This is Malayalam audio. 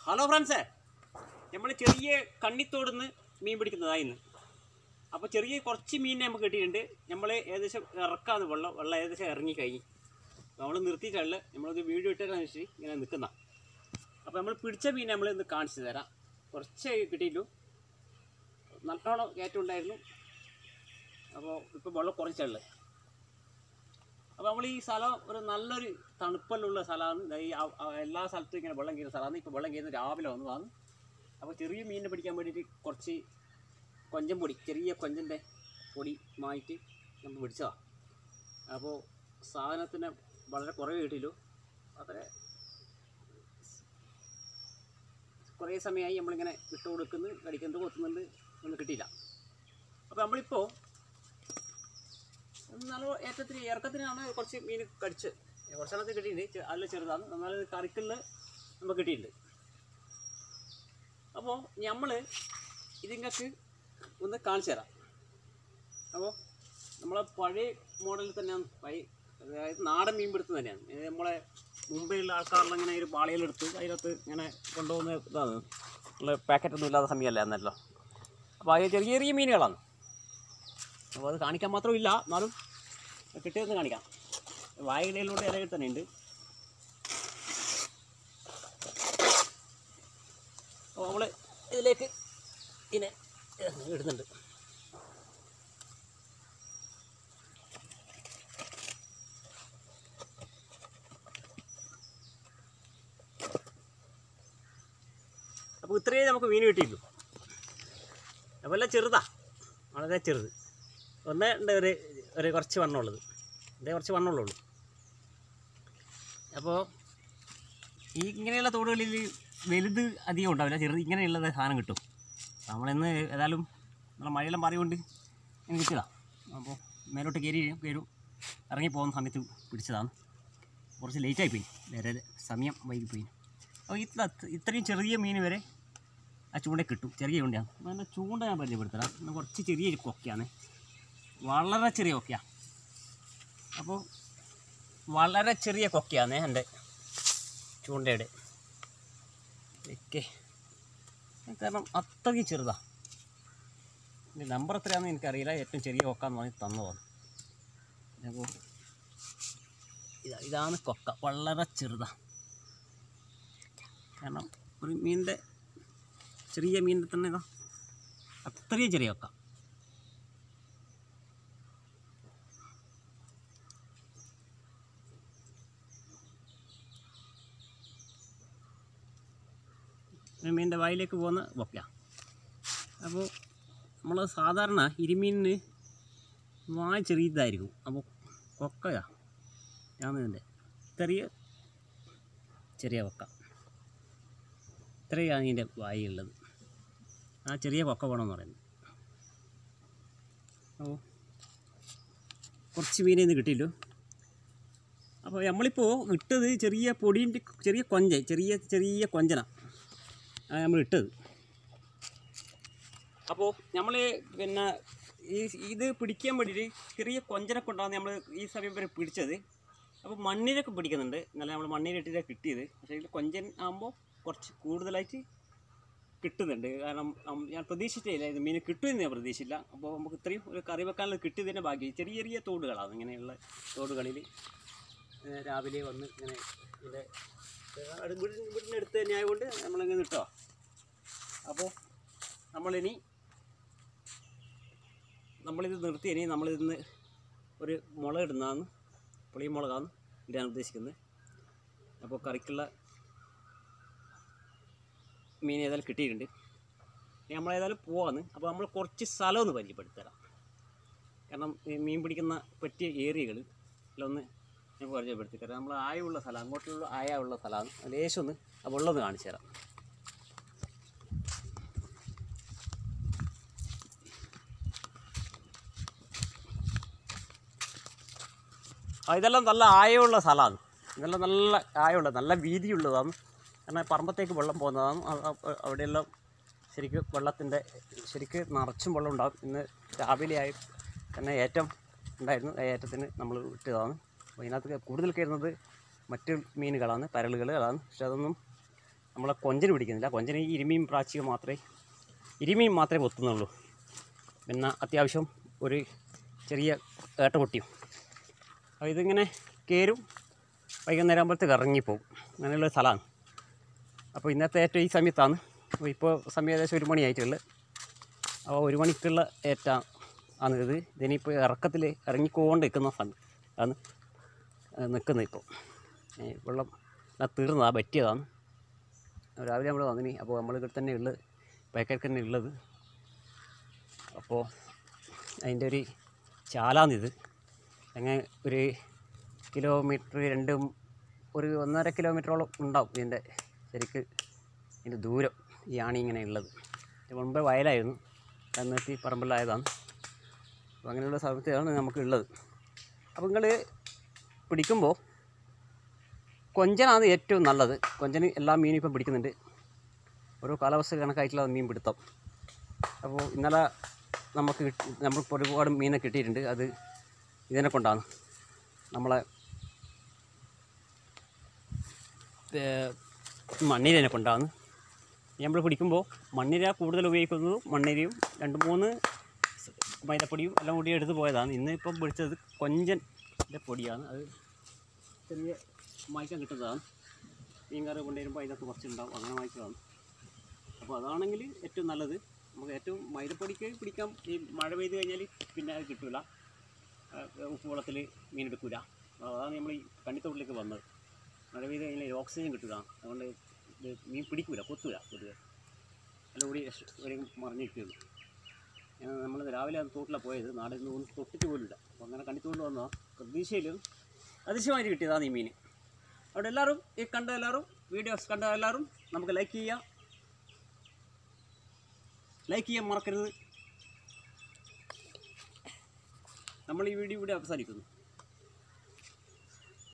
ഹലോ ഫ്രണ്ട്സേ നമ്മൾ ചെറിയ കണ്ണിത്തോടുന്ന് മീൻ പിടിക്കുന്നതായി ഇന്ന് അപ്പോൾ ചെറിയ കുറച്ച് മീനിനെ നമുക്ക് കിട്ടിയിട്ടുണ്ട് നമ്മൾ ഏകദേശം ഇറക്കാതെ വെള്ളം വെള്ളം ഏകദേശം ഇറങ്ങി കഴിഞ്ഞു നമ്മൾ നിർത്തിയിട്ടുള്ള നമ്മളത് വീഡിയോ ഇട്ടതിന് അനുസരിച്ച് ഇങ്ങനെ നിൽക്കുന്ന അപ്പോൾ നമ്മൾ പിടിച്ച മീൻ നമ്മൾ ഇന്ന് കാണിച്ചു തരാം കുറച്ച് കിട്ടിയിട്ടു നല്ലോണം കയറ്റം ഉണ്ടായിരുന്നു അപ്പോൾ ഇപ്പോൾ വെള്ളം കുറച്ചുള്ളത് അപ്പോൾ നമ്മൾ ഈ സ്ഥലം ഒരു നല്ലൊരു തണുപ്പെല്ലാം സ്ഥലമാണ് ദാ ഈ ആ- ആ എല്ലാ സ്ഥലത്തും ഇങ്ങനെ വെള്ളം കയറുന്ന സ്ഥലമാണ് ഇപ്പോൾ വെള്ളം കയറുന്ന രാവിലെ വന്നതാണ് അപ്പോൾ ചെറിയ മീനിനെ പിടിക്കാൻ വേണ്ടിയിട്ട് കുറച്ച് കൊഞ്ചൻ പൊടി ചെറിയ കൊഞ്ചൻ്റെ പൊടി മായിട്ട് നമ്മൾ പിടിച്ചതാണ് അപ്പോൾ സാധനത്തിന് വളരെ കുറവ് കിട്ടിയല്ലോ അത്ര കുറേ സമയമായി നമ്മളിങ്ങനെ ഇട്ട് കൊടുക്കുന്നു കടിക്കുന്നത് കൊത്തുന്നുണ്ട് ഒന്നും കിട്ടിയില്ല അപ്പോൾ നമ്മളിപ്പോൾ നല്ല ഏറ്റത്തിന് ഇറക്കത്തിനാണ് കുറച്ച് മീൻ കടിച്ച് കുറച്ചെണ്ണത്തിൽ കിട്ടിയിട്ടുണ്ട് ചെ- അതിൽ ചെറുതാണ് എന്നാൽ കറിക്കുള്ള നമുക്ക് കിട്ടിയിട്ടുണ്ട് അപ്പോൾ നമ്മൾ ഇതിങ്ങൾക്ക് ഒന്ന് കാണിച്ചു തരാം അപ്പോൾ നമ്മളെ പഴയ മോഡലിൽ തന്നെയാണ് പഴയ അതായത് നാടൻ മീൻ പിടുത്തം തന്നെയാണ് ഇത് നമ്മളെ മുംബൈയിലുള്ള ആൾക്കാരെല്ലാം ഇങ്ങനെ ഒരു പാളിയിലെടുത്ത് അതിനകത്ത് ഇങ്ങനെ കൊണ്ടുപോകുന്ന ഇതാണ് ഉള്ള പാക്കറ്റൊന്നും ഇല്ലാത്ത സമയമല്ല എന്നല്ലോ അപ്പോൾ അത് ചെറിയ ചെറിയ മീനുകളാണ് അപ്പോൾ അത് കാണിക്കാൻ മാത്രമില്ല എന്നാലും കിട്ടിയതെന്ന് കാണിക്കാം വായകടയിലൂടെ ഇലകൾ തന്നെ ഉണ്ട് അപ്പോൾ നമ്മൾ ഇതിലേക്ക് ഇതിനെ ഇടുന്നുണ്ട് അപ്പോൾ ഇത്രയേ നമുക്ക് മീൻ കിട്ടിയിട്ടുള്ളൂ അപ്പോൾ എല്ലാം ചെറുതാ വളരെ ചെറുത് ഒന്ന് ഉണ്ട് ഒരു ഒരു കുറച്ച് വണ്ണമുള്ളത് ഇതേ കുറച്ച് വണ്ണമുള്ളൂ അപ്പോൾ ഈ ഇങ്ങനെയുള്ള തോടുകളിൽ വലുത് അധികം ഉണ്ടാവില്ല ചെറുത് ഇങ്ങനെയുള്ള സാധനം കിട്ടും നമ്മളിന്ന് ഏതായാലും നമ്മളെ മഴയെല്ലാം മാറിയോണ്ട് ഇങ്ങനെ കിട്ടിയതാണ് അപ്പോൾ മേലോട്ട് കയറി കയറും ഇറങ്ങി പോകുന്ന സമയത്ത് പിടിച്ചതാണ് കുറച്ച് ലേറ്റായി പോയി വേറെ സമയം വൈകിപ്പോയി അപ്പോൾ ഇത്ര ഇത്രയും ചെറിയ മീൻ വരെ ആ ചൂണ്ട കിട്ടും ചെറിയ ചൂണ്ടയാണ് അപ്പോൾ എൻ്റെ ചൂണ്ട ഞാൻ പരിചയപ്പെടുത്തരാം ഇന്ന് കുറച്ച് ചെറിയ കൊക്കയാണ് വളരെ ചെറിയ കൊക്കയാണ് അപ്പോൾ വളരെ ചെറിയ കൊക്കയാണ് എൻ്റെ ചൂണ്ടയുടെ ഓക്കെ കാരണം അത്രയ്ക്ക് ചെറുതാണ് ഇനി നമ്പർ എത്രയാണെന്ന് എനിക്കറിയില്ല ഏറ്റവും ചെറിയ കൊക്കാന്ന് പറഞ്ഞ് തന്നതാണ് അപ്പോൾ ഇതാ ഇതാണ് കൊക്ക വളരെ ചെറുതാണ് കാരണം ഒരു മീനിൻ്റെ ചെറിയ മീനിൻ്റെ തന്നെ ഇതാ അത്രയും ചെറിയ കൊക്ക ഒരു മീനിൻ്റെ വായിലേക്ക് പോകുന്ന ബൊക്ക അപ്പോൾ നമ്മൾ സാധാരണ ഇരുമീനിന് വായ ചെറിയതായിരിക്കും അപ്പോൾ കൊക്കയാ ഞാൻ ഇതിൻ്റെ ചെറിയ ചെറിയ കൊക്ക ഇത്രയാണ് ഇതിൻ്റെ വായുള്ളത് ആ ചെറിയ കൊക്ക വേണമെന്ന് പറയുന്നത് അപ്പോൾ കുറച്ച് മീനെ ഇന്ന് കിട്ടിയല്ലോ അപ്പോൾ നമ്മളിപ്പോൾ ഇട്ടത് ചെറിയ പൊടീൻ്റെ ചെറിയ കൊഞ്ച ചെറിയ ചെറിയ കൊഞ്ചന നമ്മൾ ഇട്ടത് അപ്പോൾ നമ്മൾ പിന്നെ ഈ ഇത് പിടിക്കാൻ വേണ്ടിയിട്ട് ചെറിയ കൊഞ്ചനെ കൊണ്ടാണ് നമ്മൾ ഈ സമയം വരെ പിടിച്ചത് അപ്പോൾ മണ്ണിലൊക്കെ പിടിക്കുന്നുണ്ട് നല്ല നമ്മൾ മണ്ണിലിട്ടിട്ട് കിട്ടിയത് പക്ഷേ ഇതിൽ കൊഞ്ചൻ ആകുമ്പോൾ കുറച്ച് കൂടുതലായിട്ട് കിട്ടുന്നുണ്ട് കാരണം ഉം, ഞാൻ പ്രതീക്ഷിച്ചില്ല ഇത് മീൻ കിട്ടുമെന്ന് ഞാൻ പ്രതീക്ഷിച്ചില്ല അപ്പോൾ നമുക്ക് ഇത്രയും ഒരു കറി വെക്കാനുള്ള കിട്ടിയതിൻ്റെ ഭാഗ്യം ചെറിയ ചെറിയ തോടുകളാണ് ഇങ്ങനെയുള്ള തോടുകളിൽ ഏഹ്, രാവിലെ വന്ന് ഇങ്ങനെ ഇതിൻ്റെ അടു വീടിന് വീടിൻ്റെ അടുത്ത് തന്നെ ആയതുകൊണ്ട് നമ്മളിങ്ങനെ കിട്ടുക അപ്പോൾ നമ്മളിനി നമ്മളിത് നിർത്തി ഇനി നമ്മളിതിന്ന് ഒരു മുളക് ഇടുന്നതാണ് പുളിമുളകാണ് ഇടാൻ ഉദ്ദേശിക്കുന്നത് അപ്പോൾ കറിക്കുള്ള മീൻ ഏതായാലും കിട്ടിയിട്ടുണ്ട് ഇനി നമ്മളേതായാലും പോവാന്ന് അപ്പോൾ നമ്മൾ കുറച്ച് സ്ഥലം ഒന്ന് പരിചയപ്പെടുത്തരാം കാരണം ഈ മീൻ പിടിക്കുന്ന പറ്റിയ ഏരിയകൾ ഒന്ന് ഞാൻ പരിചയപ്പെടുത്തി തരാം നമ്മൾ ആയമുള്ള സ്ഥലം അങ്ങോട്ടുള്ള ആയുള്ള സ്ഥലമാണ് ലേശം ഒന്ന് ആ വെള്ളം ഒന്ന് കാണിച്ചു തരാം ആ, ഇതെല്ലാം നല്ല ആയമുള്ള സ്ഥലമാണ് ഇതെല്ലാം നല്ല ആയമുള്ള നല്ല വീതിയുള്ളതാണ് കാരണം പറമ്പത്തേക്ക് വെള്ളം പോകുന്നതാണ് അ- അ- അവിടെയെല്ലാം ശരിക്കും വെള്ളത്തിൻ്റെ ശരിക്ക് നിറച്ചും വെള്ളം ഉണ്ടാകും ഇന്ന് രാവിലെ ആയി തന്നെ ഏറ്റം ഉണ്ടായിരുന്നു ആ ഏറ്റത്തിന് നമ്മൾ വിട്ടതാണ് അപ്പോൾ ഇതിനകത്ത് കൂടുതൽ കയറുന്നത് മറ്റ് മീനുകളാണ് പരലുകളാണ് പക്ഷെ അതൊന്നും നമ്മളെ കൊഞ്ചന് പിടിക്കുന്നില്ല കൊഞ്ചന് ഈ ഇരുമീൻ പ്രാച്ചിയും മാത്രമേ ഇരുമീൻ മാത്രമേ കൊത്തുന്നുള്ളൂ പിന്നെ അത്യാവശ്യം ഒരു ചെറിയ ഏട്ടപൊട്ടിയും അപ്പോൾ ഇതിങ്ങനെ കയറും വൈകുന്നേരം ആകുമ്പോഴത്തേക്ക് ഇറങ്ങിപ്പോവും അങ്ങനെയുള്ള സ്ഥലമാണ് അപ്പോൾ ഇന്നത്തെ ഏറ്റവും ഈ സമയത്താണ് അപ്പോൾ ഇപ്പോൾ സമയം ഏകദേശം ഒരു മണിയായിട്ടുള്ളത് അപ്പോൾ ഒരു മണിക്കുള്ള ഏറ്റാ ആണ് ഇത് ഇതിനിപ്പോൾ ഇറക്കത്തിൽ ഇറങ്ങിക്കൊണ്ട് നിൽക്കുന്ന സമയം ആണ് നിൽക്കുന്നത് ഇപ്പോൾ ഏ, വെള്ളം എല്ലാം തീർന്നതാണ് പറ്റിയതാണ് രാവിലെ നമ്മൾ വന്നിനി അപ്പോൾ നമ്മൾ ഇവിടെ തന്നെ ഉള്ളത് പാക്കറ്റ് തന്നെ ഉള്ളത് അപ്പോൾ അതിൻ്റെ ഒരു ചാലാന്നിത് അങ്ങനെ ഒരു കിലോമീറ്റർ രണ്ടും ഒരു ഒന്നര കിലോമീറ്ററോളം ഉണ്ടാവും ഇതിൻ്റെ ശരിക്ക് ഇതിൻ്റെ ദൂരം ഈ ആണി ഇങ്ങനെ ഉള്ളത് ഇത് മുമ്പ് വയലായിരുന്നു കന്നെത്തി പറമ്പിലായതാണ് അപ്പോൾ അങ്ങനെയുള്ള സ്ഥലത്താണ് നമുക്ക് ഉള്ളത് അപ്പോൾ നിങ്ങൾ പിടിക്കുമ്പോൾ കൊഞ്ചനാണ് ഏറ്റവും നല്ലത് കൊഞ്ചന് എല്ലാ മീനും ഇപ്പം പിടിക്കുന്നുണ്ട് ഓരോ കാലാവസ്ഥ കണക്കായിട്ടുള്ള മീൻ പിടുത്തം അപ്പോൾ ഇന്നലെ നമുക്ക് കിട്ടി നമ്മൾക്ക് ഒരുപാട് മീനെ കിട്ടിയിട്ടുണ്ട് അത് ഇതിനെ കൊണ്ടാണ് നമ്മളെ മണ്ണിരനെ കൊണ്ടാണ് നമ്മൾ പിടിക്കുമ്പോൾ മണ്ണിര കൂടുതൽ ഉപയോഗിക്കുന്നത് മണ്ണിരയും രണ്ട് മൂന്ന് സ് മൈദപ്പൊടിയും എല്ലാം കൂടി എടുത്ത് പോയതാണ് ഇന്ന് ഇപ്പം പിടിച്ചത് കൊഞ്ചൻ്റെ പൊടിയാണ് അത് ചെറിയ മായ്ക്കാൻ കിട്ടുന്നതാണ് മീൻകറി കൊണ്ടുവരുമ്പോൾ അതിനകത്ത് കുറച്ചുണ്ടാവും അങ്ങനെ മായ്ച്ചതാണ് അപ്പോൾ അതാണെങ്കിൽ ഏറ്റവും നല്ലത് നമുക്ക് ഏറ്റവും മൈദപ്പൊടിക്ക് പിടിക്കാം ഈ മഴ പെയ്ത് കഴിഞ്ഞാൽ പിന്നെ അത് കിട്ടില്ല ഉപ്പുവെള്ളത്തിൽ മീൻ എടുക്കില്ല അതാണ് നമ്മൾ ഈ കണ്ണിത്തോട്ടിലേക്ക് വന്നത് മഴ പെയ്ത് കഴിഞ്ഞാൽ ഈ ഓക്സിജൻ കിട്ടുക അതുകൊണ്ട് ഇത് മീൻ പിടിക്കൂല കൊത്തൂല പൊതുവെ എല്ലാം കൂടി രക്ഷ- ഒരു മറിഞ്ഞിരിക്കുന്നു നമ്മൾ രാവിലെ അത് തോട്ടിലാണ് പോയത് നാളെ ഇന്ന് ഒന്നും തൊട്ടിട്ട് പോലില്ല അപ്പോൾ അങ്ങനെ കണ്ണിത്തോണ്ട് വന്ന പ്രതീക്ഷയിലും അതിശയമായിട്ട് കിട്ടിയതാണ് ഈ മീൻ അവിടെ എല്ലാവരും ഈ കണ്ട എല്ലാവരും വീഡിയോസ് കണ്ട എല്ലാവരും നമുക്ക് ലൈക്ക് ചെയ്യാം ലൈക്ക് ചെയ്യാൻ മറക്കരുത് നമ്മൾ ഈ വീഡിയോ ഇവിടെ അവസാനിക്കുന്നു